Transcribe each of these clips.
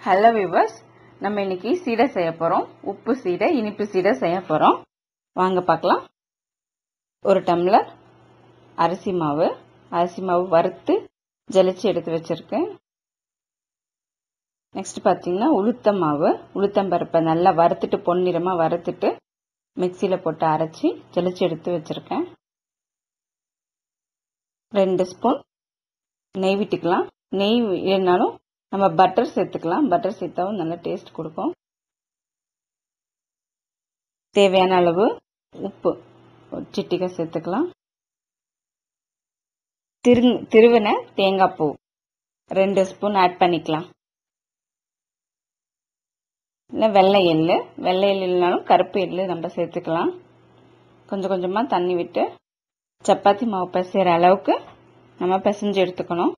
hello viewers நம்ம இன்னைக்கு சீடை செய்ய போகிறோம் உப்பு சீடை இனிப்பு சீடை செய்ய போகிறோம் வாங்க பார்க்கலாம் ஒரு டம்ளர் அரிசி மாவு அரிசி மாவு வறுத்து ஜலிச்சு எடுத்து வச்சுருக்கேன் நெக்ஸ்ட் பார்த்தீங்கன்னா உளுத்த மாவு உளுத்தம் பருப்பை நல்லா வறுத்துட்டு பொன்னிறமாக வறுத்துட்டு மிக்சியில் போட்டு அரைச்சி ஜலிச்சு எடுத்து வச்சுருக்கேன் ரெண்டு ஸ்பூன் நெய் விட்டுக்கலாம் நெய் இல்லைனாலும் நம்ம பட்டர் சேர்த்துக்கலாம் பட்டர் சேர்த்தாவும் நல்ல டேஸ்ட் கொடுக்கும் தேவையான அளவு உப்பு சிட்டிகை சேர்த்துக்கலாம் திரு திருவின தேங்காய் பூ ரெண்டு ஸ்பூன் ஆட் பண்ணிக்கலாம் இல்லை வெள்ளை எள்ளு வெள்ளை எள்ளு இல்லைனாலும் கருப்பு எள்ளு நம்ம சேர்த்துக்கலாம் கொஞ்சம் கொஞ்சமாக தண்ணி விட்டு சப்பாத்தி மாவு பிசைகிற அளவுக்கு நம்ம பிசைஞ்சு எடுத்துக்கணும்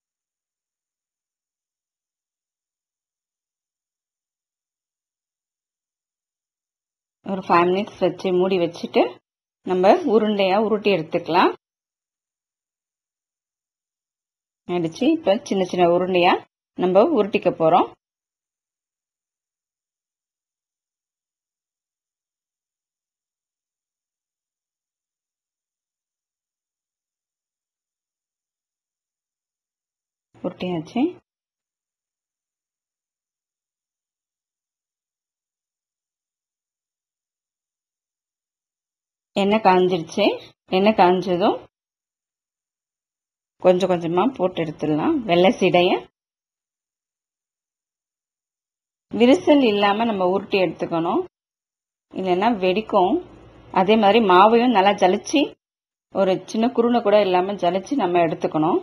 ஒரு ஃபைவ் மினிட்ஸ் வச்சு மூடி வச்சுட்டு நம்ம உருண்டையாக உருட்டி எடுத்துக்கலாம் அடிச்சு இப்போ சின்ன சின்ன உருண்டையாக நம்ம உருட்டிக்க போகிறோம் உருட்டியாச்சு எண்ணெய் காஞ்சிருச்சு எண்ணெய் காஞ்சதும் கொஞ்சம் கொஞ்சமாக போட்டு எடுத்துடலாம் வெள்ளை சீடைய விரிசல் இல்லாமல் நம்ம உருட்டி எடுத்துக்கணும் இல்லைன்னா வெடிக்கும் அதே மாதிரி மாவையும் நல்லா ஜலிச்சு ஒரு சின்ன குருணை கூட இல்லாமல் ஜலிச்சு நம்ம எடுத்துக்கணும்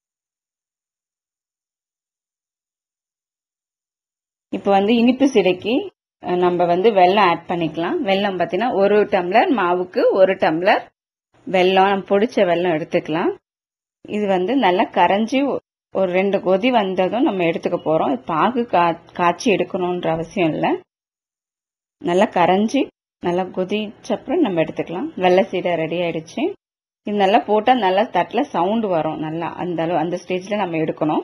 இப்போ வந்து இனிப்பு சிடைக்கு நம்ம வந்து வெல்லம் ஆட் பண்ணிக்கலாம் வெல்லம் பார்த்தீங்கன்னா ஒரு டம்ளர் மாவுக்கு ஒரு டம்ளர் வெல்லம் நம்ம பொடிச்ச வெல்லம் எடுத்துக்கலாம் இது வந்து நல்லா கரைஞ்சி ஒரு ரெண்டு கொதி வந்ததும் நம்ம எடுத்துக்க போகிறோம் பாகு கா காய்ச்சி எடுக்கணுன்ற அவசியம் இல்லை நல்லா கரைஞ்சி நல்லா கொதிச்சப்புறம் நம்ம எடுத்துக்கலாம் வெள்ளை சீடை ரெடி ஆயிடுச்சு இது நல்லா போட்டால் நல்லா தட்டில் சவுண்டு வரும் நல்லா அந்த அளவு அந்த ஸ்டேஜில் நம்ம எடுக்கணும்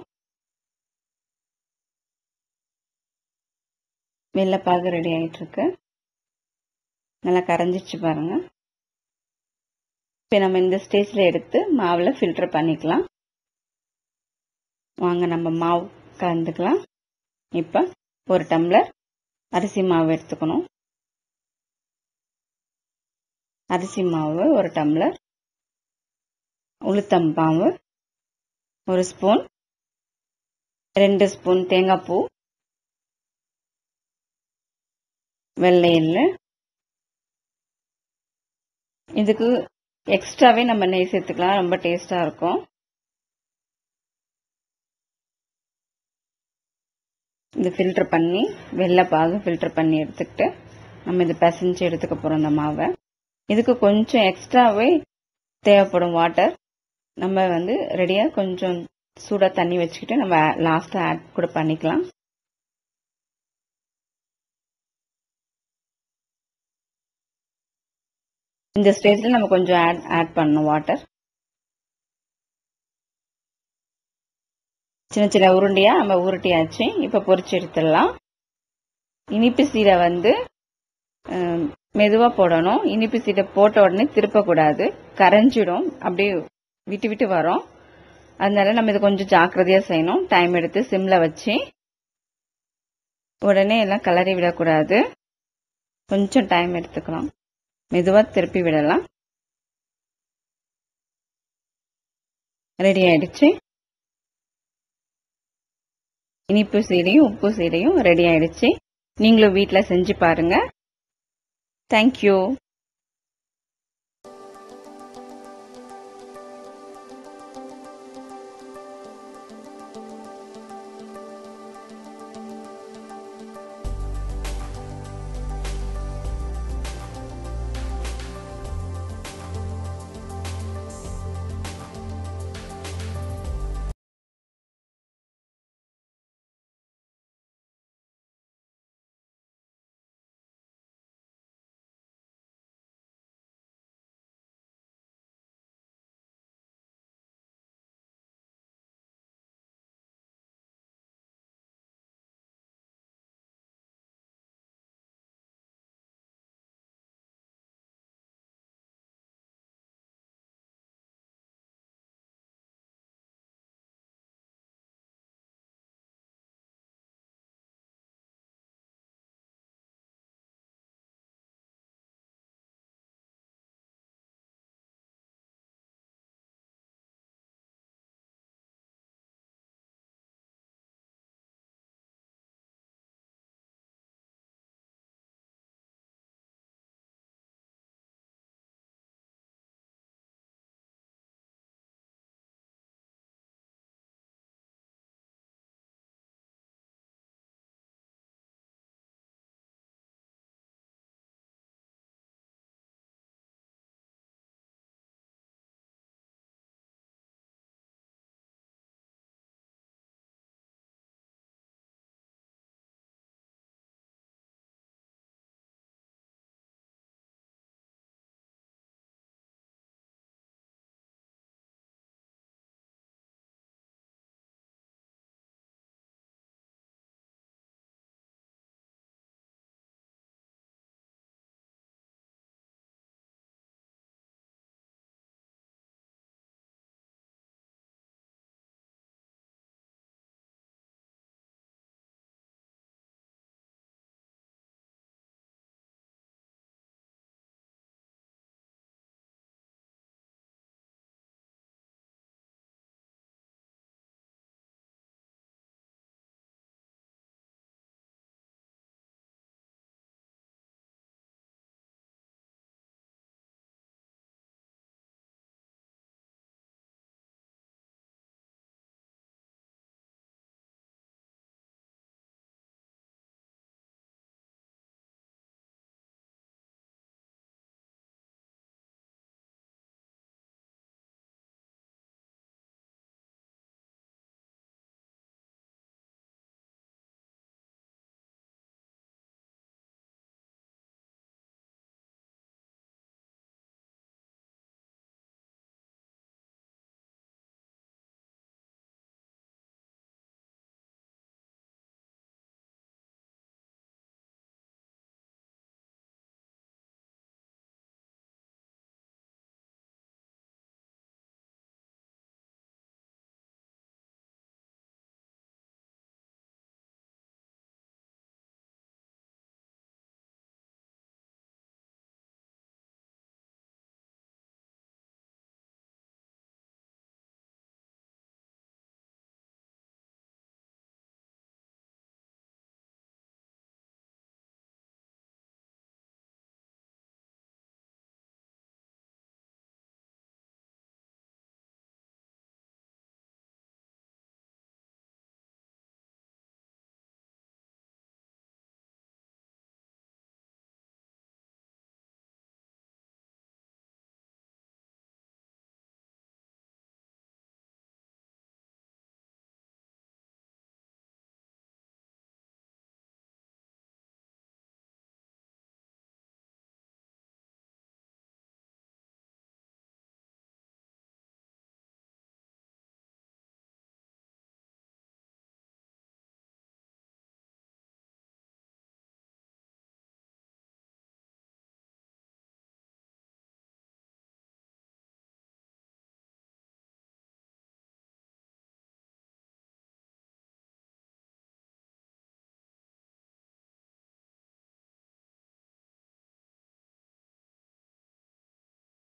வெள்ளைப்பாகு ரெடி ஆகிட்டுருக்கு நல்லா கரைஞ்சிச்சு பாருங்க இப்போ நம்ம இந்த ஸ்டேஜில் எடுத்து மாவில் ஃபில்டர் பண்ணிக்கலாம் வாங்க நம்ம மாவு கலந்துக்கலாம் இப்போ ஒரு டம்ளர் அரிசி மாவு எடுத்துக்கணும் அரிசி மாவு ஒரு டம்ளர் உளுத்தம் மாவு ஒரு ஸ்பூன் ரெண்டு ஸ்பூன் தேங்காய் பூ வெள்ளை எள்ளு இதுக்கு எக்ஸ்ட்ராவே நம்ம நெய் சேர்த்துக்கலாம் ரொம்ப டேஸ்டா இருக்கும் இது ஃபில்டர் பண்ணி வெள்ளை பாகு ஃபில்டர் பண்ணி எடுத்துக்கிட்டு நம்ம இது பிசைஞ்சு எடுத்துக்க போகிறோம் இந்த மாவை இதுக்கு கொஞ்சம் எக்ஸ்ட்ராவே தேவைப்படும் வாட்டர் நம்ம வந்து ரெடியாக கொஞ்சம் சூடாக தண்ணி வச்சுக்கிட்டு நம்ம லாஸ்ட்டாக ஆட் கூட பண்ணிக்கலாம் இந்த ஸ்டேஜில் நம்ம கொஞ்சம் ஆட் ஆட் பண்ணணும் வாட்டர் சின்ன சின்ன உருண்டையாக நம்ம உருட்டியாச்சு இப்போ பொரிச்சு எடுத்துடலாம் இனிப்பு சீடை வந்து மெதுவாக போடணும் இனிப்பு சீடை போட்ட உடனே திருப்பக்கூடாது கரைஞ்சிடும் அப்படியே விட்டு விட்டு வரும் அதனால நம்ம இது கொஞ்சம் ஜாக்கிரதையாக செய்யணும் டைம் எடுத்து சிம்மில் வச்சு உடனே எல்லாம் கலரி விடக்கூடாது கொஞ்சம் டைம் எடுத்துக்கலாம் மெதுவாக திருப்பி விடலாம் ரெடி ஆயிடுச்சு இனிப்பு சீடையும் உப்பு சீடையும் ரெடி ஆயிடுச்சு நீங்களும் வீட்டில் செஞ்சு பாருங்க தேங்க்யூ